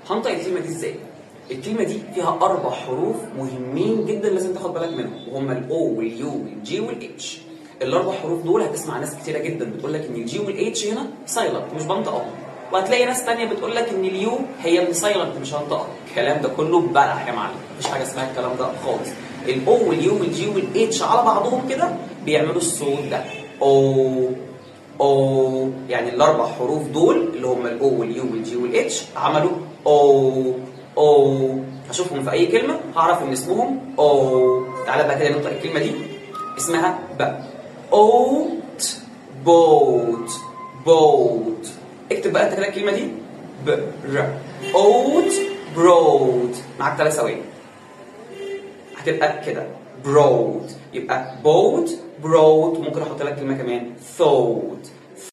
هنطق الكلمه دي ازاي الكلمه دي فيها اربع حروف مهمين جدا لازم تاخد بالك منهم وهم الاو واليو والجي والاتش الاربع حروف دول هتسمع ناس كتيره جدا بتقول لك ان الجي والاتش هنا سايلنت مش بنطقهم وهتلاقي ناس تانية بتقول لك ان اليو هي اللي سايلنت مش هنطقها الكلام ده كله بلح يا معلم مفيش حاجه اسمها الكلام ده خالص الاو واليو والجي والاتش على بعضهم كده بيعملوا الصوت ده او او يعني الاربع حروف دول اللي هم الاو واليو والجي والاتش عملوا او او هشوفهم في اي كلمه هعرف ان اسمهم او تعالى بقى كده ننطق الكلمه دي اسمها ب اوت بوت بوت اكتب بقى انت كده الكلمه دي ب ر اوت برود معاك ثلاث ثواني هتبقى كده برود يبقى بوت برود ممكن احط لك كلمه كمان ثوت